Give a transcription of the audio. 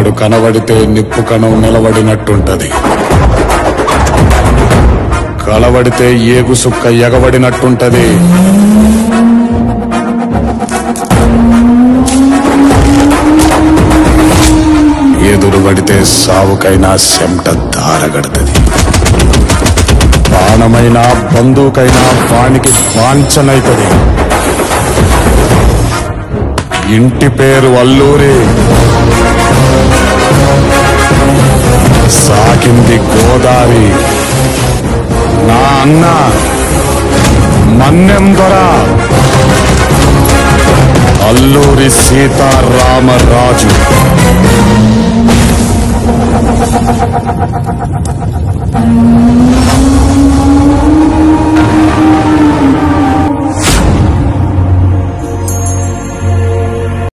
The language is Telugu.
వాడు కనబడితే నిప్పు కణం నిలబడినట్టుంటది కలబడితే ఏగు సుక్క ఎగబడినట్టుంటది ఎదురుబడితే సావుకైనా చెమట దారగడుతుంది బాణమైనా బంధువుకైనా వానికి వాంఛనైతది ఇంటి పేరు అల్లూరి సాకింది గోదారి నా అన్న మన్నెం దొర అల్లూరి సీతారామరాజు